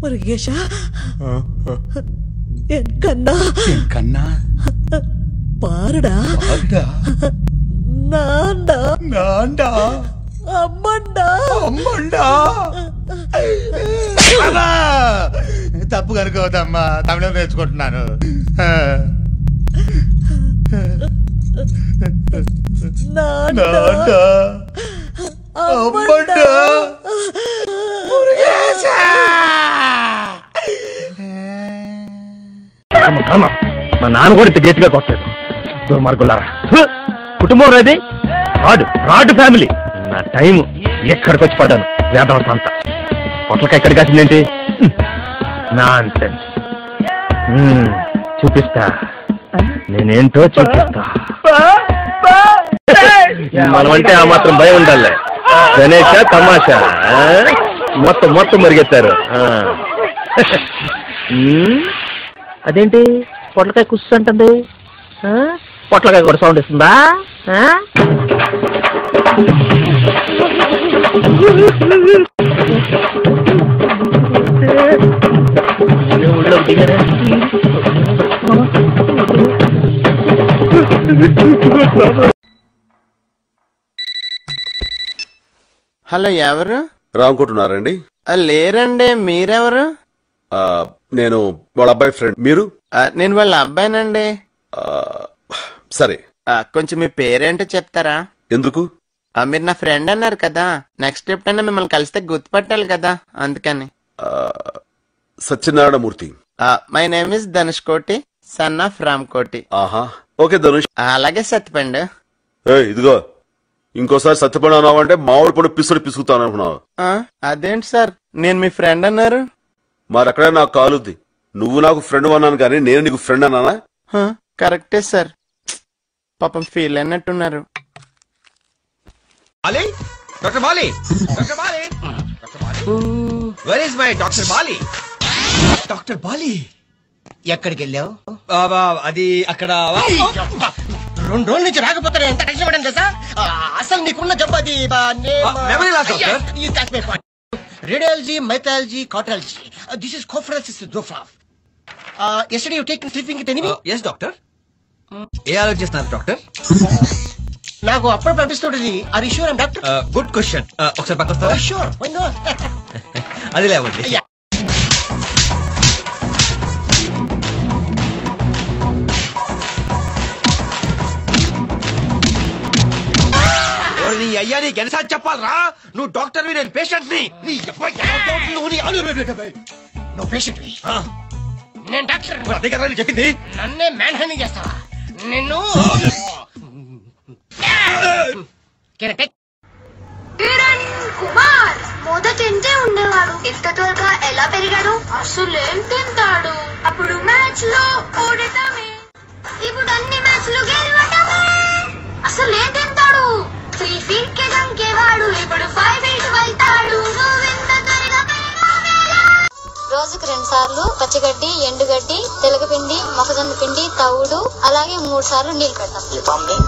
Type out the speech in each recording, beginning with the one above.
మురుగేశా என் கண்ணா కన్నా பாருடா ఆవిడా நான்டா నాండా அம்மன்டா అమ్మండా అమ్మా! తప్పు కనుకోవద్దమ్మా తమిళం నేర్చుకుంటున్నాను நான்டா నాండా అమ్మండా కర్మ, కర్మ. మా నాన్న కూడా ఇంత గట్టిగా కొట్టలేదు దుర్మార్గులారా హు! కుటుంబం రాది రాడు రాడు ఫ్యామిలీ నా టైం ఎక్కడికి వచ్చి పడ్డాను వేదవత అంతా పొట్లకి ఎక్కడికి వచ్చిందేంటి నా చూపిస్తా నేనేంటో చూపిస్తా మనమంటే ఆ మాత్రం భయం ఉండాలి గణేష తమాషా ఆ? మొత్తం మొత్తం మరిగెత్తారు ఆ. ఉమ్, అదేంటి పొట్లకాయ కుస్తుంటుంది పొట్లకాయ కూడా సౌండ్ ఇస్తుందా ఆ? ఊళ్ళోకి దిగారా? హలో ఎవరు రానుకుంటున్నారండి ఆ, లేరండి మీరెవరు ఆ, నేను వాళ్ళ అబ్బాయి ఫ్రెండ్ మీరు ఆ, నేను వాళ్ళ అబ్బాయినండి ఆ, సరే ఆ, కొంచెం మీ పేరేంటో చెప్తారా ఎందుకు ఆ, మీరు నా ఫ్రెండ్ అన్నారు కదా నెక్స్ట్ ఎప్పుడైనా మిమ్మల్ని కలిస్తే గుర్తుపట్టాలి కదా అందుకని ఆ, Satyanarayanamurthy my name is Dhanush Koti son of Ram కోటి ఆహా ఓకే ధనుష్ ఆ, అలాగే సత్యపండు ఏ ఇదిగో ఇంకోసారి సత్యపడి అన్నావు అంటే మామిడి పండు పిసుడు పిసుకుతాను అనుకున్నావు ఆ, అదేంటి సార్ నేను మీ ఫ్రెండ్ అన్నారు మరి అక్కడే నాకు కాలుద్ది నువ్వు నాకు ఫ్రెండ్ అన్నాను కానీ నేను నీకు ఫ్రెండ్ అన్నానా హ, కరెక్టే సార్ పాపం ఫీల్ అయినట్టున్నారు బాలి డాక్టర్ బాలి డాక్టర్ బాలి వెర్ ఇస్ మై డాక్టర్ బాలి డాక్టర్ బాలి ఎక్కడికి వెళ్ళావు అది అక్కడ రెండు రోజుల నుంచి రాకపోతే ఎంత టెన్షన్ పడింది తెలుసా ఆ, అసలు నీకున్న జబ్బు అది memory loss, doctor. Radiology mythology cardiology this is కోఫ్రాసిస్ దోఫ్రాఫ్ yesterday you take sleeping it anyway yes doctor ఏ ఆలోచిస్తున్నారు డాక్టర్ నాకు అప్పుడు అనిపిస్తుంటది are sure I'm doctor good question ఒకసారి పక్క వస్తారా షూర్ వై నాట్ అది లేవండి Yeah. ఓరి నీ అయ్యా నీకు ఎన్నిసార్లు చెప్పాలరా నువ్వు డాక్టర్ నేను పేషెంట్ ని నీ నువ్వు పేషెంట్ నేను డాక్టర్ అదే కదా నేను చెప్పింది నన్నే మ్యాన్ హ్యాండింగ్ చేస్తావా నిన్ను Can I take Kiran Kumar మొదట ఇంతే ఉండేవాడు ఇంత త్వరగా ఎలా పెరిగాడు అసలు ఏం తింటాడు అప్పుడు మ్యాచ్ లో ఓడటమే ఇప్పుడు అన్ని మ్యాచ్ లో గెలవటమే అసలు ఏం తింటాడు త్రీ ఫీట్ కి దంకేవాడు ఇప్పుడు ఫైవ్ ఫీట్ వెళ్తాడు నువ్వింత త్వరగా పెరిగావేలా? రోజుకు రెండు సార్లు పచ్చిగడ్డి ఎండుగడ్డి తెలగపిండి మొక్కజొన్న పిండి తవుడు అలాగే మూడు సార్లు నీళ్లు పెడతాం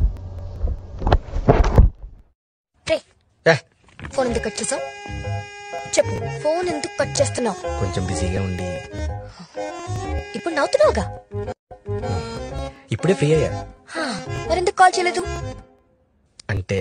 ఫోన్ ఎందుకు కట్ చేసావు చెప్పు ఫోన్ ఎందుకు కట్ చేస్తున్నావు కొంచెం బిజీగా ఉండి ఇప్పుడు నవ్వుతున్నావుగా ఇప్పుడే ఫ్రీ అయ్యా హా, మరెందుకు కాల్ చేయలేదు అంటే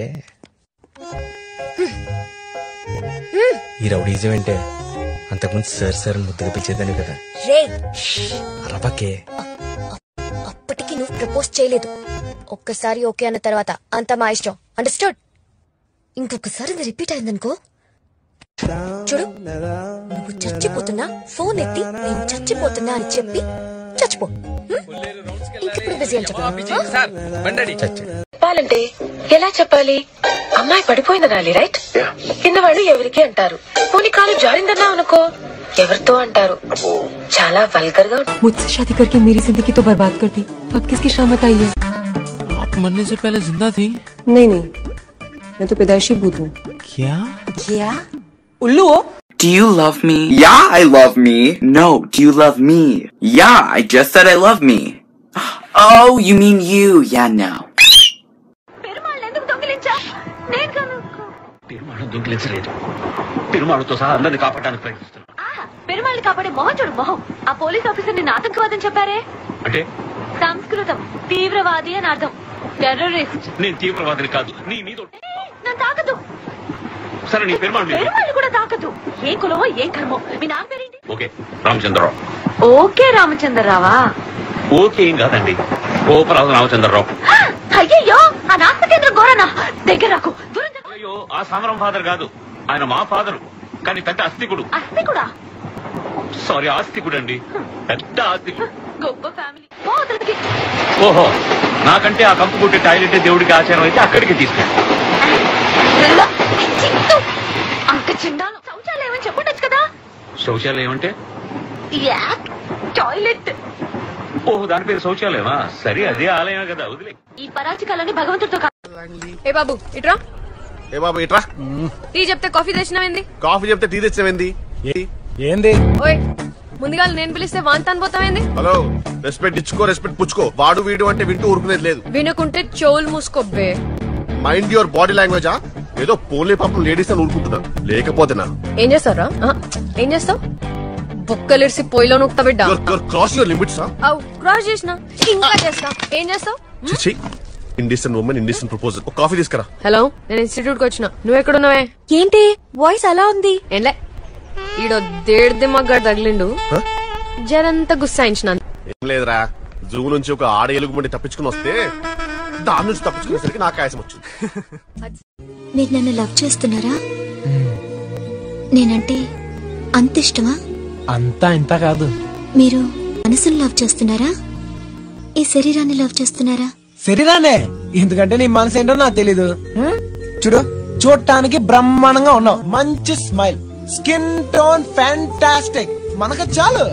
ఈ రౌడీజం అంటే అంతకుముందు సార్ సార్ అని ముద్దుగా పిలిచేదాన్ని కదా రే అరబకే అప్పటికి నువ్వు ప్రపోజ్ చేయలేదు ఒక్కసారి ఓకే అన్న తర్వాత అంత మా ఇష్టం అండర్స్టూడ్ ఇంకొకసారి ఇది రిపీట్ అయిందనుకో చూడు నువ్వు చచ్చిపోతున్నా ఫోన్ ఎత్తి నేను చచ్చిపోతున్నా అని చెప్పి చచ్చిపో హ్మ్? ఇంకెప్పుడు బిజీ అని చెప్పు చెప్పాలంటే ఎలా చెప్పాలి అమ్మాయి పడిపోయిందనాలి రైట్ కిందవాళ్ళు ఎవరికి అంటారు పోనీ కాలు జారిందన్నా అనుకో ఎవరితో అంటారు చాలా వల్గర్ గా ఉంటుంది. मुझसे शादी करके मेरी जिंदगी तो बर्बाद कर दी अब किसकी शामत आई है आप मरने से पहले जिंदा थी नहीं नहीं मैं तो पैदाइशी भूत हूँ क्या क्या उल्लू Do you love me? Yeah, I love me. No, do you love me? Yeah, I just said I love me. Oh, you mean you? Yeah, no. పెరుమాళం దొంగిలించలేదు పెరుమాళతో సహా అందరిని కాపాడడానికి ప్రయత్నిస్తున్నాను పెరుమాళ్ళని కాపాడే మొహం చూడు మొహం ఆ పోలీస్ ఆఫీసర్ నిన్న ఆతంకవాదం చెప్పారే అంటే సంస్కృతం తీవ్రవాది అని అర్థం టెర్రరిస్ట్ నేను తీవ్రవాదిని కాదు నీ మీద నన్ను తాకదు సరే నీ పెరుమాళ్ మీద పెరుమాళ్ళు కూడా తాకదు ఏ కులమో ఏ కర్మో మీ నాన్న పేరేంటి ఓకే రామచంద్రరావు ఓకే రామచంద్రరావా ఓకే ఏం కాదండి ఓపరాజు రామచంద్రరావు అయ్యయ్యో ఆ నాస్తికేంద్ర ఘోరనా దగ్గర రాకు దూరం జరగు. అయ్యో ఆ సమరం ఫాదర్ కాదు ఆయన మా ఫాదర్ కానీ పెద్ద అస్తికుడు అస్తి కూడా సారీ ఆస్తికుడు అండి పెద్ద ఆస్తికుడు గొప్ప ఫ్యామిలీ ఓ అతనికి ఓహో నాకంటే ఆ కంపు కొట్టే టాయిలెట్ దేవుడికి ఆచారం అయితే అక్కడికి తీసుకెళ్ళి చిత్తు అంత చిన్నాను శౌచాలయం ఏమని చెప్పుండొచ్చు కదా శౌచాలయం అంటే యాక్ టాయిలెట్ ఓహో దాని పేరు శౌచాలయమా సరే అదే ఆలయం కదా వదిలే ఈ పరాచికాలని భగవంతుడితో కా- ఏ బాబు ఇట్రా ఏ బాబు ఇట్రా టీ చెప్తే కాఫీ తెచ్చినావేంది కాఫీ చెప్తే టీ తెచ్చావేంది ఏంది ఓయ్ ముందుగా నేను పిలిస్తే వాంతాన్ పోతావేంది హలో రెస్పెక్ట్ ఇచ్చుకో రెస్పెక్ట్ పుచ్చుకో వాడు వీడు అంటే వింటూ ఊరుకునేది లేదు వినుకుంటే చెవులు మూసుకోబ్బే మైండ్ యువర్ బాడీ లాంగ్వేజా ఏదో పోలే పాపం లేడీస్ అని ఊరుకుంటున్నా లేకపోతేనా ఏం చేస్తారా ఏం చేస్తావు బొక్కలిరిసి పొయ్యిలో నొక్కుతా బిడ్డ యువర్ క్రాస్ యువర్ లిమిట్స్ అవు క్రాస్ చేసిన ఇంకా చేస్తా ఏం చేస్తావు చిచి ఇండియన్ ఉమెన్ ఇండియన్ ప్రపోజల్ ఒక కాఫీ తీసుకురా హలో నేను ఇన్స్టిట్యూట్ కి వచ్చిన నువ్వు ఎక్కడున్నావే ఏంటి వాయిస్ అలా ఉంది ఏంలే ఈడో దేడ్ దిమ్మగ్గాడు తగిలిండు జరంత గుస్సాయించిన ఏం లేదురా జూ నుంచి ఒక ఆడ ఎలుగుబండి తప్పించుకుని వస్తే దాని నుంచి తప్పించుకునేసరికి నాకు ఆయాసం వచ్చింది మీరు నన్ను లవ్ చేస్తున్నారా నేనంటే అంత ఇష్టమా అంతా ఇంత కాదు మీరు మనసును లవ్ చేస్తున్నారా ఈ శరీరాన్ని లవ్ చేస్తున్నారా శరీరానే ఎందుకంటే నీ మనసు ఏంటో నాకు తెలీదు హ్మ్? చూడు చూడటానికి బ్రహ్మాండంగా ఉన్నావు మంచి స్మైల్ స్కిన్ టోన్ ఫ్యాంటాస్టిక్ మనకు చాలు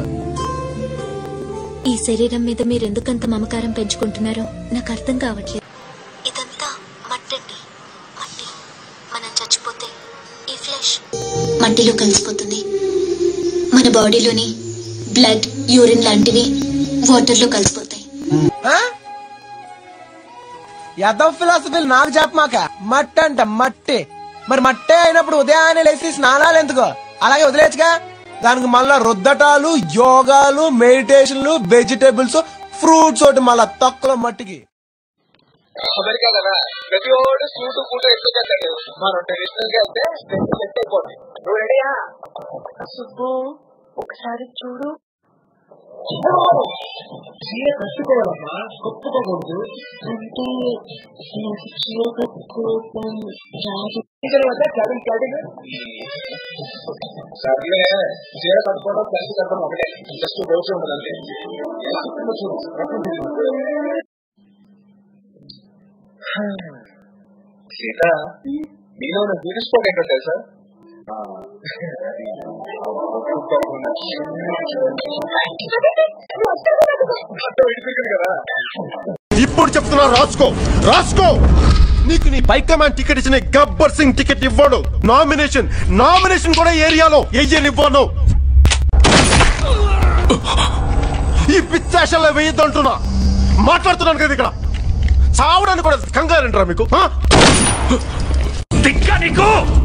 ఈ శరీరం మీద మీరు ఎందుకంత మమకారం పెంచుకుంటున్నారో నాకు అర్థం కావట్లేదు ఇదంతా మట్టండి మట్టి మనం చచ్చిపోతే ఈ ఫ్లెష్ మట్టిలో కలిసిపోతుంది మన బాడీలోని బ్లడ్ యూరిన్ లాంటివి వాటర్లో కలిసిపోతాయి యాదవ్ ఫిలాసఫీలు నాకు చెప్పమాక మట్టి అంట మట్టి మరి మట్టే అయినప్పుడు ఉదయాన్నే లేచి స్నానాలు ఎందుకో అలాగే వదిలేచ్చుగా దానికి మళ్ళా రుద్దటాలు యోగాలు మెడిటేషన్లు వెజిటేబుల్స్ ఫ్రూట్స్ ఒకటి మళ్ళా తక్కువ మట్టికి అమెరికా కదా ప్రతి ఓడు సూటు పూట ఎక్కుతాడు మనం ట్రెడిషనల్ గా అయితే సెట్ అయిపోతుంది నువ్వు రెడీయా సుబ్బు ఒకసారి చూడు చీర కట్టుకోవాలమ్మా కట్టుకోకూడదు అంటే నాకు చీర కట్టుకోవటం రాదు కటింగ్ కటింగ్ సర్లే చీర కట్టుకోవడం కలిసి కట్టడం ఒకటే జస్ట్ రోజు ఉండదు అంతే సీత మీలో ఉన్న బ్యూటీ స్పాట్ ఏంటో తెలుసా ఇప్పుడు చెప్తున్నా రాసుకో రాసుకో నీకు నీ పైకమాన్ టికెట్ ఇచ్చిన గబ్బర్ సింగ్ టికెట్ ఇవ్వడు నామినేషన్ నామినేషన్ కూడా ఏరియాలో వెయ్యనివ్వను ఈ పిచ్చాషల్లో వెయ్యొద్దంటున్నా మాట్లాడుతున్నాను కదా ఇక్కడ చావడానికి కూడా కంగారంటారా మీకు ఆ? దిక్కా నీకు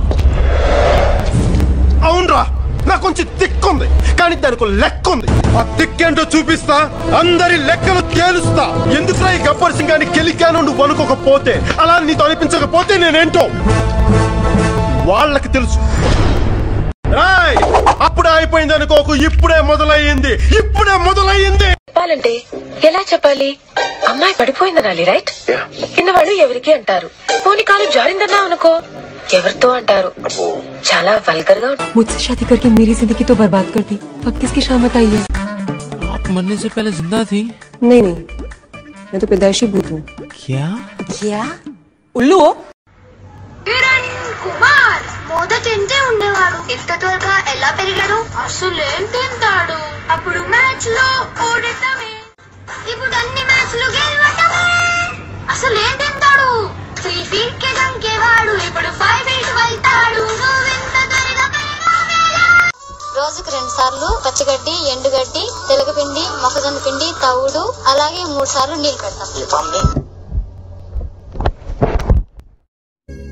అవునరా నాకు కొంచెం దిక్కుంది కానీ దానికి ఒక లెక్క ఉంది ఆ దిక్కేంటో చూపిస్తా అందరి లెక్కలు తేలుస్తా ఎందుకురా ఈ గబ్బర్ సింగ్ అని గెలికాను నువ్వు అనుకోకపోతే అలా నీతో అనిపించకపోతే నేనేంటో వాళ్ళకి తెలుసు రాయ్ అప్పుడే అయిపోయింది అనుకోకు ఇప్పుడే మొదలయ్యింది ఇప్పుడే మొదలయ్యింది చెప్పాలంటే ఎలా చెప్పాలి అమ్మాయి పడిపోయిందనాలి రైట్ కింద వాళ్ళు ఎవరికి అంటారు పోనీ కాలు జారిందన్నా అనుకో ఎవరితో అంటారు చాలా వల్గర్ గా ఉంటుంది. मुझसे शादी करके मेरी जिंदगी तो बर्बाद कर दी अब किसकी शामत आई है आप मरने से पहले जिंदा थी नहीं नहीं मैं तो पैदाइशी भूत हूँ क्या क्या उल्लू కిరణ్ కుమార్ మొదట ఎంతే ఉండేవాడు ఇంత త్వరగా ఎలా పెరిగాడు అసలు ఏం తింటాడు అప్పుడు మ్యాచ్ లో ఓడటమే ఇప్పుడు అన్ని మ్యాచ్ లో గెలవటమే అసలు ఏం తింటాడు త్రీ ఫీట్ కి దంకేవాడు ఇప్పుడు ఫైవ్ ఫీట్ వెళ్తాడు నువ్వెంత త్వరగా పెరిగావేలా? రోజుకు రెండు సార్లు పచ్చగడ్డి ఎండుగడ్డి తెలగపిండి మొక్కజొన్న పిండి తవుడు అలాగే మూడు సార్లు నీళ్లు పెడతాం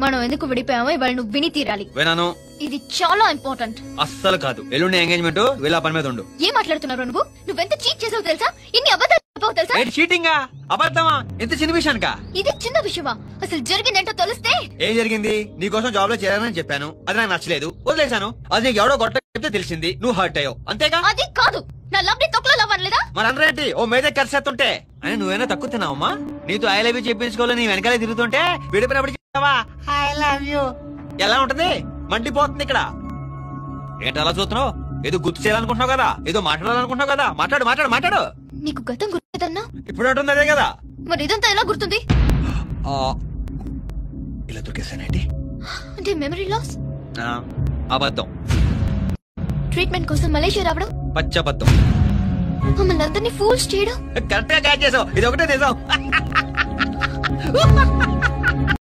మనం ఎందుకు విడిపోయామో ఇవాళ నువ్వు విని తీరాలి వినాను ఇది చాలా ఇంపార్టెంట్ అస్సలు కాదు ఎల్లుండి ఎంగేజ్మెంట్ వీళ్ళ పని మీద ఉండు ఏం మాట్లాడుతున్నారు నువ్వు నువ్వెంత చీట్ చేసావు తెలుసా ఇన్ని అబద్ధాలు చెప్పావు తెలుసా ఏంటి చీటింగా అబద్ధమా ఎంత చిన్న విషయానికా ఇది చిన్న విషయమా అసలు జరిగిందేంటో తెలిస్తే ఏం జరిగింది నీకోసం జాబ్ లో చేరానని చెప్పాను అది నాకు నచ్చలేదు వదిలేశాను అది నీకు ఎవడో గొట్ట చెప్తే తెలిసింది నువ్వు హర్ట్ అయ్యావు అంతేగా అది కాదు నా లవ్ ని తొక్కలో లవ్ అనలేదా మరి అనరేంటి ఓ మేదే ఖర్చేస్తుంటే అని నువ్వేనా తక్కువ తిన్నావమ్మా నీతో ఐ లవ్ యూ చెప్పించుకోవాలి నీ వెనకాలే తిరుగుతుంటే విడిపోయినప్పుడు చెప్తావా ఐ లవ్ యూ ఎలా ఉంటది మండిపోతుంది ఇక్కడ ఏంటి అలా చూస్తున్నావు ఏదో గుర్తు చేయాలనుకుంటున్నావు కదా ఏదో మాట్లాడాలనుకుంటున్నావు కదా మాట్లాడు మాట్లాడు మాట్లాడు నీకు గతం గుర్తుదన్నా ఇప్పుడు అంటుంది అదే కదా మరి ఇదంతా ఎలా గుర్తుంది ఆ, ఇలా దొరికేసానండి అంటే మెమరీ లాస్ ఆ, అబద్ధం ట్రీట్మెంట్ కోసం మలేషియా రావడం పచ్చబద్ధం మమ్మల్ని అందరినీ ఫూల్స్ చేయడం కరెక్ట్ గా క్యాచ్ చేసావు ఇది ఒకటే నిజం